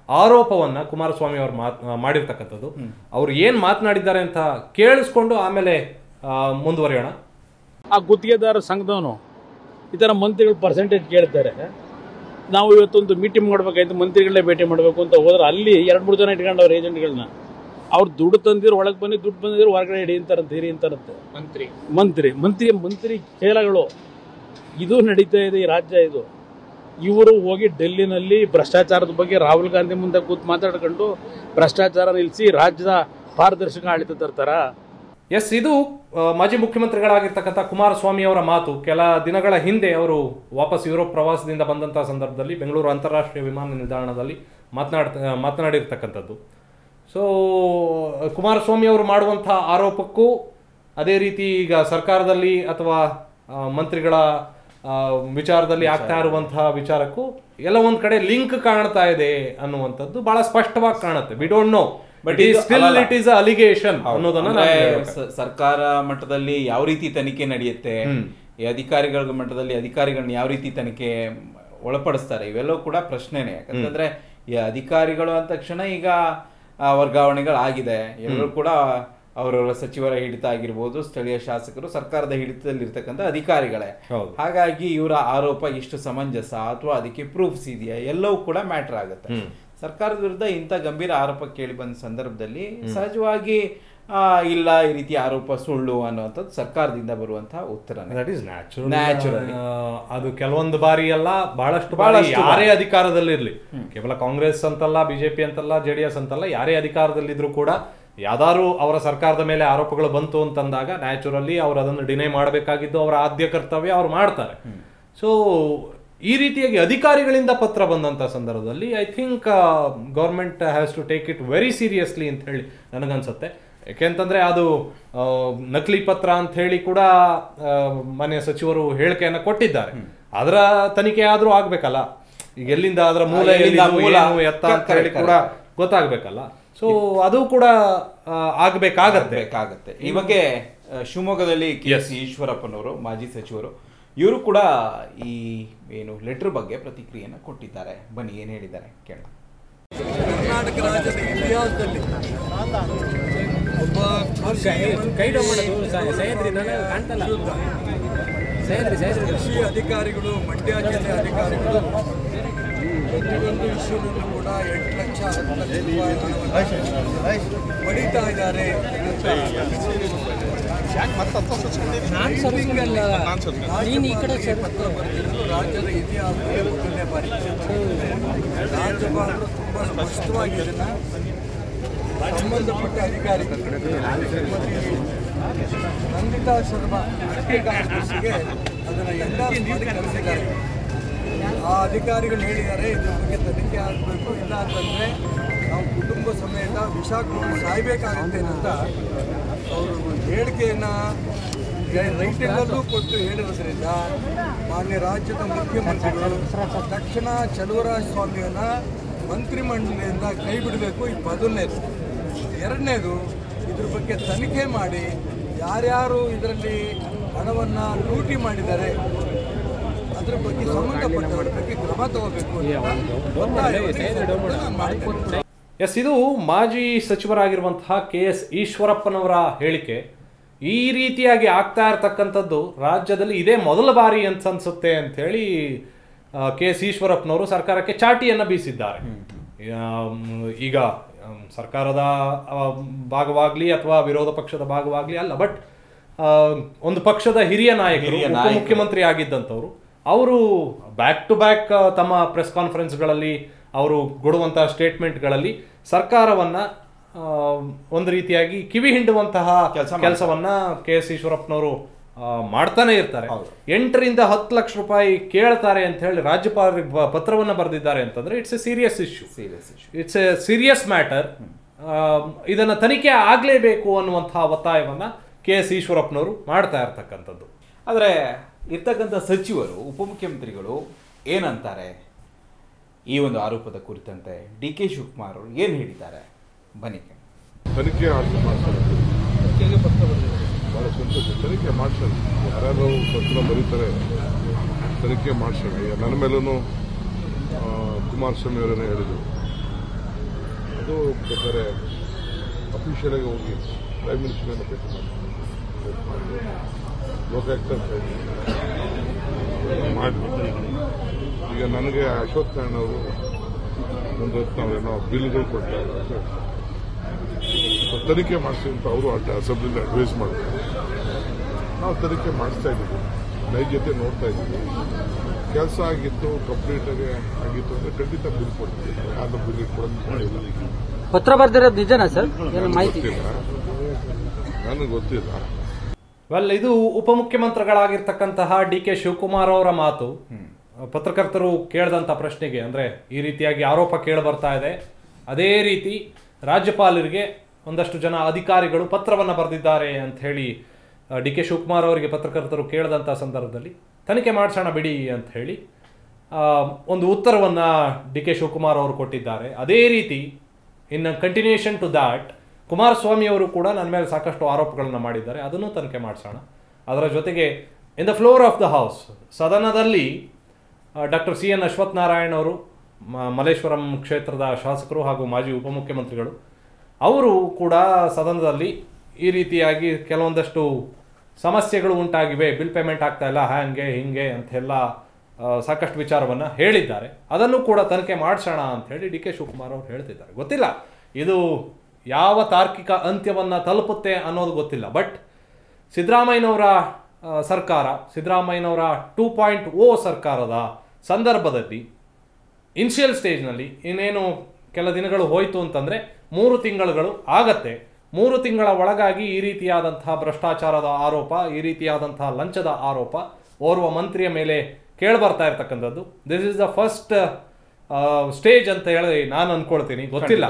ಆರೋಪವನ್ನ ಕುಮಾರಸ್ವಾಮಿ ಅವರು ಮಾತ್ ಮಾಡಿರ್ತಕ್ಕಂಥದ್ದು ಅವ್ರು ಏನ್ ಮಾತನಾಡಿದ್ದಾರೆ ಅಂತ ಕೇಳಿಸ್ಕೊಂಡು ಆಮೇಲೆ ಆ, ಮುಂದುವರಿಯೋಣ ಆ ಗುತ್ತಿಗೆದಾರ ಸಂಘದವನು ಈ ಥರ ಮಂತ್ರಿಗಳು ಪರ್ಸೆಂಟೇಜ್ ಕೇಳ್ತಾರೆ ನಾವು ಇವತ್ತೊಂದು ಮೀಟಿಂಗ್ ಮಾಡ್ಬೇಕಾಯ್ತು ಮಂತ್ರಿಗಳನ್ನೇ ಭೇಟಿ ಮಾಡಬೇಕು ಅಂತ ಹೋದ್ರೆ ಅಲ್ಲಿ ಎರಡು ಮೂರು ಜನ ಇಟ್ಕೊಂಡವ್ರು ಏಜೆಂಟ್ಗಳನ್ನ ಅವ್ರು ದುಡ್ಡು ತಂದಿರು ಒಳಗೆ ಬನ್ನಿ ದುಡ್ಡು ಬಂದಿದ್ರು ಹೊರಗಡೆ ಹಿಡಿ ಅಂತಾರಂತೆ ಹಿರಿ ಅಂತಾರಂತೆ ಮಂತ್ರಿ ಮಂತ್ರಿ ಮಂತ್ರಿ ಮಂತ್ರಿ ಕೇಲಗಳು ಇದು ನಡೀತಾ ಇದೆ ಈ ರಾಜ್ಯ ಇದು ಇವರು ಹೋಗಿ ಡೆಲ್ಲಿನಲ್ಲಿ ಭ್ರಷ್ಟಾಚಾರದ ಬಗ್ಗೆ ರಾಹುಲ್ ಗಾಂಧಿ ಮುಂದೆ ಕೂತ್ ಮಾತಾಡ್ಕೊಂಡು ಭ್ರಷ್ಟಾಚಾರ ನಿಲ್ಲಿಸಿ ರಾಜ್ಯದ ಪಾರದರ್ಶಕ ಆಡಳಿತ ತರ್ತಾರ ಎಸ್ ಇದು ಆ, ಮಾಜಿ ಮುಖ್ಯಮಂತ್ರಿಗಳಾಗಿರ್ತಕ್ಕಂಥ ಕುಮಾರಸ್ವಾಮಿ ಅವರ ಮಾತು ಕೆಲ ದಿನಗಳ ಹಿಂದೆ ಅವರು ವಾಪಸ್ ಯುರೋಪ್ ಪ್ರವಾಸದಿಂದ ಬಂದಂತಹ ಸಂದರ್ಭದಲ್ಲಿ ಬೆಂಗಳೂರು ಅಂತಾರಾಷ್ಟ್ರೀಯ ವಿಮಾನ ನಿಲ್ದಾಣದಲ್ಲಿ ಮಾತನಾಡ್ ಮಾತನಾಡಿರ್ತಕ್ಕಂಥದ್ದು ಸೊ ಕುಮಾರಸ್ವಾಮಿ ಅವರು ಮಾಡುವಂತಹ ಆರೋಪಕ್ಕೂ ಅದೇ ರೀತಿ ಈಗ ಸರ್ಕಾರದಲ್ಲಿ ಅಥವಾ ಆ, ಮಂತ್ರಿಗಳ ಆ, ವಿಚಾರದಲ್ಲಿ ಆಗ್ತಾ ಇರುವಂತಹ ವಿಚಾರಕ್ಕೂ ಎಲ್ಲ ಒಂದ್ ಕಡೆ ಲಿಂಕ್ ಕಾಣ್ತಾ ಇದೆ ಅನ್ನುವಂಥದ್ದು ಬಹಳ ಸ್ಪಷ್ಟವಾಗಿ ಕಾಣುತ್ತೆ ವಿ ಡೋಂಟ್ ನೋ ಬಟ್ ಇದು ಸ್ಟಿಲ್ ಅಲ್ಲಲ್ಲ. ಇಟ್ ಈಸ್ ಅಲಿಗೇಷನ್ ಅನ್ನೋದನ್ನ ಅಂದ್ರೆ ನಾನು ಹೇಳ್ಬೇಕು. ಸ- ಸರ್ಕಾರ ಮಟ್ಟದಲ್ಲಿ ಯಾವ ರೀತಿ ತನಿಖೆ ನಡೆಯುತ್ತೆ ಈ ಅಧಿಕಾರಿಗಳ ಮಟ್ಟದಲ್ಲಿ ಅಧಿಕಾರಿಗಳನ್ನ ಯಾವ ರೀತಿ ತನಿಖೆ ಒಳಪಡಿಸ್ತಾರೆ ಇವೆಲ್ಲವೂ ಕೂಡ ಪ್ರಶ್ನೆನೇ ಯಾಕಂತಂದ್ರೆ ಈ ಅಧಿಕಾರಿಗಳು ಅಂದ ತಕ್ಷಣ ಈಗ ಆ, ವರ್ಗಾವಣೆಗಳಾಗಿದೆ ಎಲ್ಲರೂ ಕೂಡ ಅವರವರ ಸಚಿವರ ಹಿಡಿತ ಆಗಿರ್ಬೋದು ಸ್ಥಳೀಯ ಶಾಸಕರು ಸರ್ಕಾರದ ಹಿಡಿತದಲ್ಲಿ ಇರ್ತಕ್ಕಂಥ ಅಧಿಕಾರಿಗಳೇ ಹೌದು. ಹಾಗಾಗಿ ಇವರ ಆರೋಪ ಎಷ್ಟು ಸಮಂಜಸ ಅಥವಾ ಅದಕ್ಕೆ ಪ್ರೂಫ್ಸ್ ಇದೆಯಾ ಎಲ್ಲವೂ ಕೂಡ ಮ್ಯಾಟರ್ ಆಗುತ್ತೆ ಸರ್ಕಾರದ ವಿರುದ್ಧ ಇಂಥ ಗಂಭೀರ ಆರೋಪ ಕೇಳಿ ಬಂದ ಸಂದರ್ಭದಲ್ಲಿ ಸಹಜವಾಗಿ ಆ, ಇಲ್ಲ ಈ ರೀತಿ ಆರೋಪ ಸುಳ್ಳು ಅನ್ನುವಂಥದ್ದು ಸರ್ಕಾರದಿಂದ ಬರುವಂತಹ ಉತ್ತರ ದಟ್ ಈಸ್ ನ್ಯಾಚುರಲ್ Naturally. ಅದು ಕೆಲವೊಂದು ಬಾರಿ ಅಲ್ಲ ಬಹಳಷ್ಟು ಬಾರಿ ಬಹಳಷ್ಟು ಬಾರಿ. ಯಾರೇ ಅಧಿಕಾರದಲ್ಲಿರ್ಲಿ ಕೇವಲ ಕಾಂಗ್ರೆಸ್ ಅಂತಲ್ಲ ಬಿಜೆಪಿ ಅಂತಲ್ಲ ಜೆ ಡಿ ಎಸ್ ಅಂತಲ್ಲ ಯಾರೇ ಅಧಿಕಾರದಲ್ಲಿದ್ರು ಕೂಡ ಯಾವ್ದಾದ್ರು ಅವರ ಸರ್ಕಾರದ ಮೇಲೆ ಆರೋಪಗಳು ಬಂತು ಅಂತಂದಾಗ ನ್ಯಾಚುರಲಿ ಅವ್ರು ಅದನ್ನು ಡಿನೈ ಮಾಡಬೇಕಾಗಿದ್ದು ಅವರ ಆದ್ಯ ಕರ್ತವ್ಯ ಅವ್ರು ಮಾಡ್ತಾರೆ ಸೊ ಈ ರೀತಿಯಾಗಿ ಅಧಿಕಾರಿಗಳಿಂದ ಪತ್ರ ಬಂದಂತ ಸಂದರ್ಭದಲ್ಲಿ I think government has to take it very seriously ಅಂತ ಹೇಳಿ ನನಗನ್ಸುತ್ತೆ ಯಾಕೆಂತಂದ್ರೆ ಅದು ಆ, ನಕಲಿ ಪತ್ರ ಅಂತ ಹೇಳಿ ಕೂಡ ಆ, ಮಾನ್ಯ ಸಚಿವರು ಹೇಳಿಕೆಯನ್ನ ಕೊಟ್ಟಿದ್ದಾರೆ ಅದರ ತನಿಖೆ ಆದ್ರೂ ಆಗ್ಬೇಕಲ್ಲ ಈಗ ಎಲ್ಲಿಂದ ಅದರ ಮೂಲ ಎಲ್ಲಿಂದ ಎಲ್ಲಿದು, ಮೂಲ? ಏನು ಎತ್ತ ಅಂತ ಹೇಳಿ Correct, ಕೂಡ ಗೊತ್ತಾಗ್ಬೇಕಲ್ಲ ಸೊ ಅದು ಕೂಡ ಆ, ಆಗ್ಬೇಕಾಗತ್ತೆ ಬೇಕಾಗತ್ತೆ ಈ ಬಗ್ಗೆ ಆ, ಶಿವಮೊಗ್ಗದಲ್ಲಿ ಕೆ ಎಸ್ ಈಶ್ವರಪ್ಪನವರು ಮಾಜಿ ಸಚಿವರು ಇವರು ಕೂಡ ಈ ಏನು ಲೆಟರ್ ಬಗ್ಗೆ ಪ್ರತಿಕ್ರಿಯೆಯನ್ನು ಕೊಟ್ಟಿದ್ದಾರೆ ಬನ್ನಿ ಏನು ಹೇಳಿದ್ದಾರೆ ಕೇಳೋಣ ಕರ್ನಾಟಕ ರಾಜ್ಯದ ಇತಿಹಾಸದಲ್ಲಿ ಒಬ್ಬ ಕೃಷಿ ಅಧಿಕಾರಿಗಳು ಮಂಡ್ಯ ಜಿಲ್ಲೆ ಅಧಿಕಾರಿಗಳು ಪ್ರತಿಯೊಂದು ವಿಷಯದಲ್ಲೂ ಕೂಡ ಎಂಟು ಲಕ್ಷ ಹತ್ತು ಲಕ್ಷ ರೂಪಾಯಿ ಹಣವನ್ನು ಪಡೀತಾ ಇದ್ದಾರೆ ಪತ್ರ ಬರೆದಿದ್ದು ರಾಜ್ಯದ ಇತಿಹಾಸದಲ್ಲಿ ಮೊದಲನೇ ಬಾರಿ ರಾಜ್ಯಪಾಲರು ತುಂಬ ಸ್ಪಷ್ಟವಾಗಿ ಇದನ್ನ ಸಂಬಂಧಪಟ್ಟ ಅಧಿಕಾರಿಗಳು ಶ್ರೀಮತಿ ನಂದಿತಾ ಶರ್ಮಾ ಮುಖ್ಯ ಕಾರ್ಯದರ್ಶಿಗೆ ಅದನ್ನು ಎಂಡಾರ್ಸ್ ಮಾಡಿ ಕಳಿಸಿದ್ದಾರೆ ಆ ಅಧಿಕಾರಿಗಳು ಹೇಳಿದ್ದಾರೆ ಇದ್ರ ಬಗ್ಗೆ ತನಿಖೆ ಆಗಬೇಕು ಇಲ್ಲ ಅಂತಂದರೆ ನಾವು ಕುಟುಂಬ ಸಮೇತ ವಿಷಾಕ್ರಮ ಸಾಯ್ಬೇಕಾಗುತ್ತೆ ಅಂತ ಅವರು ಹೇಳಿಕೆಯನ್ನು ರೈಟಿಂಗಲ್ಲೂ ಕೊಟ್ಟು ಹೇಳಿರೋದ್ರಿಂದ ಮಾನ್ಯ ರಾಜ್ಯದ ಮುಖ್ಯಮಂತ್ರಿಗಳು ತಕ್ಷಣ ಚಲುವರಾಜ ಸ್ವಾಮಿಯನ್ನು ಮಂತ್ರಿಮಂಡಲಿಯಿಂದ ಕೈ ಬಿಡಬೇಕು ಈ ಮೊದಲನೇದು ಎರಡನೇದು ಇದ್ರ ಬಗ್ಗೆ ತನಿಖೆ ಮಾಡಿ ಯಾರ್ಯಾರು ಇದರಲ್ಲಿ ಹಣವನ್ನು ಲೂಟಿ ಮಾಡಿದ್ದಾರೆ ಅದ್ರ ಬಗ್ಗೆ ಸಂಬಂಧಪಟ್ಟವರ ಬಗ್ಗೆ ಕ್ರಮ ತಗೋಬೇಕು ಅಂತ ಒತ್ತಾಯವನ್ನು ಈ ಸಂದರ್ಭದಲ್ಲಿ ನಾನು ಮಾಡ್ತೇನೆ. ಎಸ್ ಇದು ಮಾಜಿ ಸಚಿವರಾಗಿರುವಂತಹ ಕೆ ಎಸ್ ಈಶ್ವರಪ್ಪನವರ ಹೇಳಿಕೆ ಈ ರೀತಿಯಾಗಿ ಆಗ್ತಾ ಇರತಕ್ಕಂಥದ್ದು ರಾಜ್ಯದಲ್ಲಿ ಇದೇ ಮೊದಲ ಬಾರಿ ಅಂತ ಅನ್ಸುತ್ತೆ ಅಂತ ಹೇಳಿ ಕೆ ಎಸ್ ಈಶ್ವರಪ್ಪನವರು ಸರ್ಕಾರಕ್ಕೆ ಚಾಟಿಯನ್ನ ಬೀಸಿದ್ದಾರೆ ಆಮ್, ಈಗ ಆಮ್, ಸರ್ಕಾರದ ಆ, ಭಾಗವಾಗ್ಲಿ ಅಥವಾ ವಿರೋಧ ಪಕ್ಷದ ಭಾಗವಾಗ್ಲಿ ಅಲ್ಲ ಬಟ್ ಒಂದು ಪಕ್ಷದ ಹಿರಿಯ ನಾಯಕರು ಹಿರಿಯ ನಾಯಕರು. ಉಪಮುಖ್ಯಮಂತ್ರಿ ಆಗಿದ್ದಂಥವ್ರು ಅವರು ಬ್ಯಾಕ್ ಟು ಬ್ಯಾಕ್ ತಮ್ಮ ಪ್ರೆಸ್ ಕಾನ್ಫರೆನ್ಸ್ಗಳಲ್ಲಿ ಅವರು ಕೊಡುವಂತಹ ಸ್ಟೇಟ್ಮೆಂಟ್ಗಳಲ್ಲಿ ಸರ್ಕಾರವನ್ನ ಆ, ಒಂದು ರೀತಿಯಾಗಿ ಕಿವಿ ಹಿಂಡುವಂತಹ ಕೆಲ್ಸ ಮಾಡ್ತಾರೆ. ಕೆಲಸವನ್ನ ಕೆ ಎಸ್ ಈಶ್ವರಪ್ಪನವರು ಆ, ಮಾಡ್ತಾನೆ ಇರ್ತಾರೆ ಎಂಟರಿಂದ ಹತ್ತು ಲಕ್ಷ ರೂಪಾಯಿ ಕೇಳ್ತಾರೆ ಅಂತ ಹೇಳಿ ರಾಜ್ಯಪಾಲರಿಗೆ ಬ- ಪತ್ರವನ್ನ ಬರೆದಿದ್ದಾರೆ ಅಂತಂದ್ರೆ it's a serious issue serious issue it's a serious matter ಇದನ್ನ ತನಿಖೆ ಆಗ್ಲೇಬೇಕು ಅನ್ನುವಂತಹ ಒತ್ತಾಯವನ್ನ ಕೆ ಎಸ್ ಈಶ್ವರಪ್ಪನವರು ಮಾಡ್ತಾ ಇರ್ತಕ್ಕಂಥದ್ದು ಆದರೆ ಇರ್ತಕ್ಕಂಥ ಸಚಿವರು ಉಪಮುಖ್ಯಮಂತ್ರಿಗಳು ಏನಂತಾರೆ ಈ ಒಂದು ಆರೋಪದ ಕುರಿತಂತೆ ಡಿ ಕೆ ಶಿವಕುಮಾರ್ ಅವರು ಏನು ಹೇಳಿದ್ದಾರೆ ಬನ್ನಿ ಕೇಳೋಣ. ತನಿಖೆ ಆರ್ಡರ್ ಮಾಡ್ತಾರೆ ಭಾಳ ಸಂತೋಷ ತನಿಖೆ ಮಾಡ್ಸೋಣ ಯಾರ್ಯಾರು ಪತ್ರ ಬರೀತಾರೆ ತನಿಖೆ ಮಾಡ್ಸೋಣ ಈಗ ನನ್ನ ಮೇಲೂ ಕುಮಾರಸ್ವಾಮಿ ಅವರೇನೇ ಹೇಳಿದರು ಅದು ಬೇಕಾದ್ರೆ ಅಫಿಷಿಯಲ್ ಆಗಿ ಹೋಗಿ ಪ್ರೈಮ್ ಮಿನಿಸ್ಟರ್ನ ಭೇಟಿ ಮಾಡಿ ಮಾಡಿ ಲೋಕಾಯುಕ್ತ ಮಾಡಿ ಈಗ ನನಗೆ ಅಶ್ವಥ್ ನಾರಾಯಣ ಅವರು ಒಂದು ಹೊತ್ತು ನಾವೇನೋ ಬಿಲ್ಗಳು ಕೊಡ್ತಾ ಇದ್ದಾರೆ ಸ್ವಲ್ಪ ತನಿಖೆ ಮಾಡಿಸಿ ಅಂತ ಅವರು ಅಸೆಂಬ್ಲಿಲಿ ಅಡ್ವೈಸ್ ಮಾಡ್ತಾರೆ ನಾವು ತನಿಖೆ ಮಾಡಿಸ್ತಾ ಇದ್ದೀವಿ ನೈಜತೆ ನೋಡ್ತಾ ಇದ್ದೀವಿ ಕೆಲಸ ಆಗಿತ್ತು ಕಂಪ್ಲೀಟ್ ಆಗಿ ಆಗಿತ್ತು ಅಂದ್ರೆ ಖಂಡಿತ ಬಿಲ್ ಕೊಡ್ತೀವಿ ಯಾರು ಬಿಲ್ ಕೊಡೋದು ಮಾಡಿಲ್ಲ ಪತ್ರ ಬರ್ದಿರೋದು ನಿಜನಾ ಸರ್ ಏನು ಮಾಹಿತಿ ಗೊತ್ತಿಲ್ಲ ನನಗೆ ಗೊತ್ತಿಲ್ಲ ವೆಲ್ ಇದು ಉಪಮುಖ್ಯಮಂತ್ರಿಗಳಾಗಿರ್ತಕ್ಕಂತಹ ಡಿ ಕೆ ಶಿವಕುಮಾರ್ ಅವರ ಮಾತು ಪತ್ರಕರ್ತರು ಕೇಳಿದಂಥ ಪ್ರಶ್ನೆಗೆ ಅಂದರೆ ಈ ರೀತಿಯಾಗಿ ಆರೋಪ ಕೇಳಿ ಬರ್ತಾ ಇದೆ ಅದೇ ರೀತಿ ರಾಜ್ಯಪಾಲರಿಗೆ ಒಂದಷ್ಟು ಜನ ಅಧಿಕಾರಿಗಳು ಪತ್ರವನ್ನು ಬರೆದಿದ್ದಾರೆ ಅಂತ ಹೇಳಿ ಡಿ ಕೆ ಶಿವಕುಮಾರ್ ಅವರಿಗೆ ಪತ್ರಕರ್ತರು ಕೇಳಿದಂಥ ಸಂದರ್ಭದಲ್ಲಿ ತನಿಖೆ ಮಾಡಿಸೋಣ ಬಿಡಿ ಅಂತ ಹೇಳಿ ಆ, ಒಂದು ಉತ್ತರವನ್ನು ಡಿ ಕೆ ಶಿವಕುಮಾರ್ ಅವರು ಕೊಟ್ಟಿದ್ದಾರೆ ಅದೇ ರೀತಿ ಇನ್ನು ಕಂಟಿನ್ಯೂಷನ್ ಟು ದಾಟ್ ಕುಮಾರಸ್ವಾಮಿ ಅವರು ಕೂಡ ನನ್ನ ಮೇಲೆ ಸಾಕಷ್ಟು ಆರೋಪಗಳನ್ನು ಮಾಡಿದ್ದಾರೆ ಅದನ್ನು ತನಿಖೆ ಮಾಡಿಸೋಣ ಅದರ ಜೊತೆಗೆ in the floor of the house ಸದನದಲ್ಲಿ doctor C N Ashwath Narayan ಅವರು ಮ- ಮಲ್ಲೇಶ್ವರಂ ಕ್ಷೇತ್ರದ ಶಾಸಕರು ಹಾಗೂ ಮಾಜಿ ಉಪಮುಖ್ಯಮಂತ್ರಿಗಳು ಅವರು ಕೂಡ ಸದನದಲ್ಲಿ ಈ ರೀತಿಯಾಗಿ ಕೆಲವೊಂದಷ್ಟು ಸಮಸ್ಯೆಗಳು ಉಂಟಾಗಿವೆ ಬಿಲ್ ಪೇಮೆಂಟ್ ಆಗ್ತಾ ಇಲ್ಲ ಹಾಗೆ ಹಿಂಗೆ ಅಂತೆಲ್ಲ ಆ, ಸಾಕಷ್ಟು ವಿಚಾರವನ್ನು ಹೇಳಿದ್ದಾರೆ ಅದನ್ನು ಕೂಡ ತನಿಖೆ ಮಾಡಿಸೋಣ ಅಂತ ಹೇಳಿ ಡಿ ಕೆ ಶಿವಕುಮಾರ್ ಅವರು ಹೇಳ್ತಿದ್ದಾರೆ ಗೊತ್ತಿಲ್ಲ ಇದು ಯಾವ ತಾರ್ಕಿಕ ಅಂತ್ಯವನ್ನು ತಲುಪುತ್ತೆ ಅನ್ನೋದು ಗೊತ್ತಿಲ್ಲ ಬಟ್ ಸಿದ್ದರಾಮಯ್ಯನವರ ಆ, ಸರ್ಕಾರ ಸಿದ್ದರಾಮಯ್ಯನವರ ಟೂ ಪಾಯಿಂಟ್ ಓ ಸರ್ಕಾರದ ಸಂದರ್ಭದಲ್ಲಿ ಇನಿಷಿಯಲ್ ಸ್ಟೇಜ್ನಲ್ಲಿ ಇನ್ನೇನು ಕೆಲ ದಿನಗಳು ಹೋಯಿತು ಅಂತಂದರೆ ಮೂರು ತಿಂಗಳುಗಳು ಆಗತ್ತೆ ಮೂರು ತಿಂಗಳ ಒಳಗಾಗಿ ಈ ರೀತಿಯಾದಂತಹ ಭ್ರಷ್ಟಾಚಾರದ ಆರೋಪ ಈ ರೀತಿಯಾದಂತಹ ಲಂಚದ ಆರೋಪ ಓರ್ವ ಮಂತ್ರಿಯ ಮೇಲೆ ಕೇಳಿಬರ್ತಾ ಇರ್ತಕ್ಕಂಥದ್ದು this is the first stage ಅಂತ ಹೇಳಿ ನಾನು ಅನ್ಕೊಳ್ತೀನಿ ಗೊತ್ತಿಲ್ಲ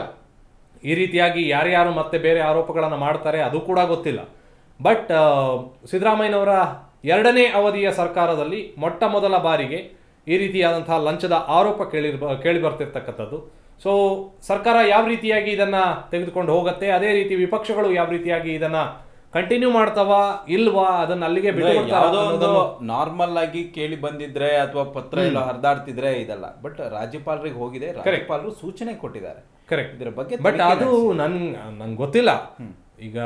ಈ ರೀತಿಯಾಗಿ ಯಾರ್ಯಾರು ಮತ್ತೆ ಬೇರೆ ಆರೋಪಗಳನ್ನು ಮಾಡ್ತಾರೆ ಅದು ಕೂಡ ಗೊತ್ತಿಲ್ಲ ಬಟ್ ಸಿದ್ದರಾಮಯ್ಯನವರ ಎರಡನೇ ಅವಧಿಯ ಸರ್ಕಾರದಲ್ಲಿ ಮೊಟ್ಟ ಮೊದಲ ಬಾರಿಗೆ ಈ ರೀತಿಯಾದಂತಹ ಲಂಚದ ಆರೋಪ ಕೇಳಿ ಕೇಳಿ ಬರ್ತಿರ್ತಕ್ಕಂಥದ್ದು ಸೊ ಸರ್ಕಾರ ಯಾವ ರೀತಿಯಾಗಿ ಇದನ್ನ ತೆಗೆದುಕೊಂಡು ಹೋಗುತ್ತೆ ಅದೇ ರೀತಿ ವಿಪಕ್ಷಗಳು ಯಾವ ರೀತಿಯಾಗಿ ಇದನ್ನ ಕಂಟಿನ್ಯೂ ಮಾಡ್ತಾವ ಇಲ್ವಾ ಅದನ್ನ ಅಲ್ಲಿಗೆ ಅಂದ್ರೆ ಬಿಟ್ಟು ಯಾವುದೋ ಒಂದು ನಾರ್ಮಲ್ ಆಗಿ ಕೇಳಿ ಬಂದಿದ್ರೆ ಅಥವಾ ಪತ್ರ ಎಲ್ಲ ಹರಿದಾಡ್ತಿದ್ರೆ ಇದಲ್ಲ ಬಟ್ ರಾಜ್ಯಪಾಲರಿಗೆ ಹೋಗಿದೆ ರಾಜ್ಯಪಾಲರು ಸೂಚನೆ ಕೊಟ್ಟಿದ್ದಾರೆ ಕರೆಕ್ಟ್ ಇದರ ಬಗ್ಗೆ ಬಟ್ ತನಿಖೆ ಅದು ನನ್ ನಂಗೆ ಗೊತ್ತಿಲ್ಲ ಈಗ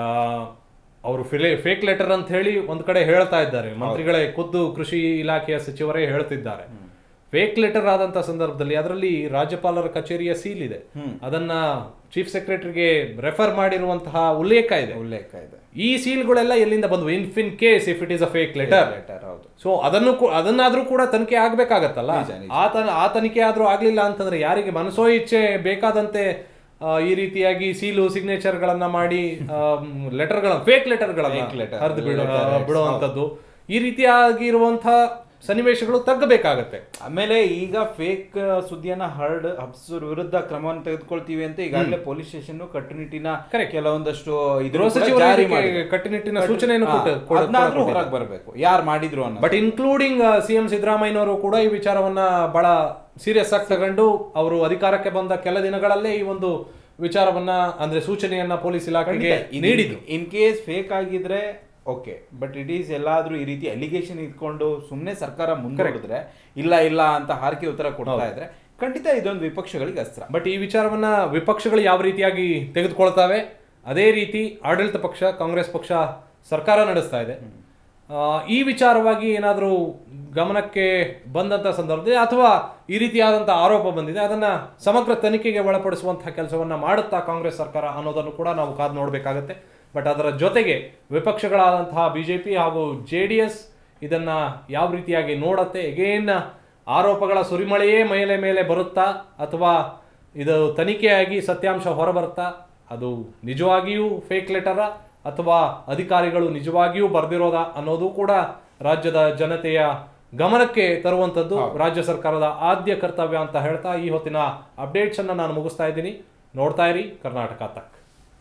ಅವರು ಫೇಕ್ ಲೆಟರ್ ಅಂತ ಹೇಳಿ ಒಂದ್ ಕಡೆ ಹೇಳ್ತಾ ಇದ್ದಾರೆ ಮಂತ್ರಿಗಳೇ ಖುದ್ದು ಕೃಷಿ ಇಲಾಖೆಯ ಸಚಿವರೇ ಹೇಳ್ತಿದ್ದಾರೆ ಫೇಕ್ ಲೆಟರ್ ಆದಂತ ಸಂದರ್ಭದಲ್ಲಿ ಅದರಲ್ಲಿ ರಾಜ್ಯಪಾಲರ ಕಚೇರಿಯ ಸೀಲ್ ಇದೆ ಅದನ್ನ ಚೀಫ್ ಸೆಕ್ರೆಟರಿಗೆ ರೆಫರ್ ಮಾಡಿರುವಂತಹ ಉಲ್ಲೇಖ ಇದೆ ಉಲ್ಲೇಖ ಇದೆ ಈ ಸೀಲ್ಗಳೆಲ್ಲ ಎಲ್ಲಿಂದ ಬಂದ್ವು in in case if it is a fake letter letter ಹೌದು ಸೊ ಅದನ್ನು ಕೂ- ಅದನ್ನಾದ್ರೂ ಕೂಡ ತನಿಖೆ ಆಗ್ಬೇಕಾಗತ್ತಲ್ಲ ನಿಜ, ನಿಜ. ಆ ತನ ಆ ತನಿಖೆ ಆದ್ರೂ ಆಗ್ಲಿಲ್ಲ ಅಂತಂದ್ರೆ ಯಾರಿಗೆ ಮನಸೋ ಇಚ್ಛೆ ಬೇಕಾದಂತೆ ಆ, ಈ ರೀತಿಯಾಗಿ ಸೀಲು ಸಿಗ್ನೇಚರ್ಗಳನ್ನ ಮಾಡಿ ಲೆಟರ್ಗಳನ್ನ ಫೇಕ್ ಲೆಟರ್ಗಳನ್ನ Fake letter, ಹರಿದು ಬಿಡೋ letter, ಬಿಡುವಂಥದ್ದು ಈ ರೀತಿಯಾಗಿರುವಂತಹ ಸನ್ನಿವೇಶಗಳು ತಗ್ಗಬೇಕಾಗತ್ತೆ ಆಮೇಲೆ ಈಗ ಫೇಕ್ ಸುದ್ದಿಯನ್ನ ಹರಡ್ ಹಬ್ಸೋರ್ ವಿರುದ್ಧ ಕ್ರಮವನ್ನು ತೆಗೆದುಕೊಳ್ತೀವಿ ಅಂತ ಈಗಾಗಲೇ ಪೊಲೀಸ್ ಸ್ಟೇಷನ್ ಕಟ್ಟುನಿಟ್ಟಿನ ಕೆಲವೊಂದಷ್ಟು ಇದ್ರ ಗೃಹ ಕೂಡ ಸಚಿವರು ಜಾರಿ ಇದಕ್ಕೆ ಮಾಡಿದೆ. ಕಟ್ಟುನಿಟ್ಟಿನ ಕಟ್ಟು- ಸೂಚನೆಯನ್ನು ಹಾ, ಕೊಟ್ಟು- ಕೊಡ- ಅದ್ನಾದ್ರೂ ಕೊಟ್ಟಿದ್ದಾರೆ. ಹೊರಗೆ ಬರಬೇಕು ಯಾರು ಮಾಡಿದ್ರು ಅನ್ನೋ ಬಟ್ ಇನ್ಕ್ಲೂಡಿಂಗ್ ಸಿ ಎಂ ಸಿದ್ದರಾಮಯ್ಯನವರು ಕೂಡ ಈ ವಿಚಾರವನ್ನ ಬಹಳ ಸೀರಿಯಸ್ ಆಗಿ ತಗೊಂಡು ಅವರು ಅಧಿಕಾರಕ್ಕೆ ಬಂದ ಕೆಲ ದಿನಗಳಲ್ಲೇ ಈ ಒಂದು ವಿಚಾರವನ್ನ ಅಂದ್ರೆ ಸೂಚನೆಯನ್ನ ಪೊಲೀಸ್ ಇಲಾಖೆಗೆ ನೀಡಿದ್ರು ಇನ್ ಕೇಸ್ ಫೇಕ್ ಆಗಿದ್ರೆ ಓಕೆ ಬಟ್ ಇಟ್ ಈಸ್ ಎಲ್ಲಾದ್ರೂ ಈ ರೀತಿ ಅಲಿಗೇಷನ್ ಇಟ್ಕೊಂಡು ಸುಮ್ಮನೆ ಸರ್ಕಾರ ಮುಂದುವರೆದ್ರೆ ಇಲ್ಲ ಇಲ್ಲ ಅಂತ ಹಾರಿಕೆ ಉತ್ತರ ಕೊಡ್ತಾ ಇದ್ರೆ ಖಂಡಿತ ಇದೊಂದು ವಿಪಕ್ಷಗಳಿಗೆ ಅಸ್ತ್ರ ಬಟ್ ಈ ವಿಚಾರವನ್ನ ವಿಪಕ್ಷಗಳು ಯಾವ ರೀತಿಯಾಗಿ ತೆಗೆದುಕೊಳ್ತಾವೆ ಅದೇ ರೀತಿ ಆಡಳಿತ ಪಕ್ಷ ಕಾಂಗ್ರೆಸ್ ಪಕ್ಷ ಸರ್ಕಾರ ನಡೆಸ್ತಾ ಇದೆ ಆ, ಈ ವಿಚಾರವಾಗಿ ಏನಾದರೂ ಗಮನಕ್ಕೆ ಬಂದಂಥ ಸಂದರ್ಭದಲ್ಲಿ ಅಥವಾ ಈ ರೀತಿಯಾದಂಥ ಆರೋಪ ಬಂದಿದೆ ಅದನ್ನ ಸಮಗ್ರ ತನಿಖೆಗೆ ಒಳಪಡಿಸುವಂತಹ ಕೆಲಸವನ್ನ ಮಾಡುತ್ತಾ ಕಾಂಗ್ರೆಸ್ ಸರ್ಕಾರ ಅನ್ನೋದನ್ನು ಕೂಡ ನಾವು ಕಾದು ನೋಡಬೇಕಾಗತ್ತೆ ಬಟ್ ಅದರ ಜೊತೆಗೆ ವಿಪಕ್ಷಗಳಾದಂತಹ ಬಿ ಜೆ ಪಿ ಹಾಗೂ ಜೆ ಡಿ ಎಸ್ ಇದನ್ನ ಯಾವ ರೀತಿಯಾಗಿ ನೋಡತ್ತೆ ಎಗೇನ್ ಆರೋಪಗಳ ಸುರಿಮಳೆಯೇ ಮೇಲೆ ಮೇಲೆ ಬರುತ್ತಾ ಅಥವಾ ಇದು ತನಿಖೆಯಾಗಿ ಸತ್ಯಾಂಶ ಹೊರಬರುತ್ತಾ ಅದು ನಿಜವಾಗಿಯೂ ಫೇಕ್ ಲೆಟರ ಅಥವಾ ಅಧಿಕಾರಿಗಳು ನಿಜವಾಗಿಯೂ ಬರ್ದಿರೋದಾ ಅನ್ನೋದು ಕೂಡ ರಾಜ್ಯದ ಜನತೆಯ ಗಮನಕ್ಕೆ ತರುವಂಥದ್ದು ರಾಜ್ಯ ಸರ್ಕಾರದ ಆದ್ಯ ಕರ್ತವ್ಯ ಅಂತ ಹೇಳ್ತಾ ಈ ಹೊತ್ತಿನ ಅಪ್ಡೇಟ್ಸ್ ಅನ್ನ ನಾನು ಮುಗಿಸ್ತಾ ಇದ್ದೀನಿ ನೋಡ್ತಾ ಇರಿ ಕರ್ನಾಟಕ ತಕ್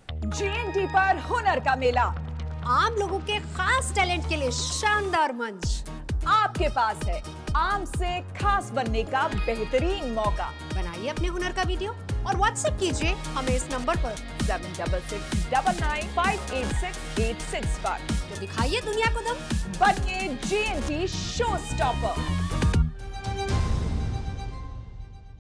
जीएनटी पर हुनर का मेला आम लोगों के खास टैलेंट के लिए शानदार मंच आपके पास है आम से खास बनने का बेहतरीन मौका बनाइए अपने हुनर का वीडियो और व्हाट्सएप कीजिए हमें इस नंबर पर seven double six double nine five eight six eight six पर तो दिखाइए दुनिया को दम बनिए जीएनटी शो स्टॉपर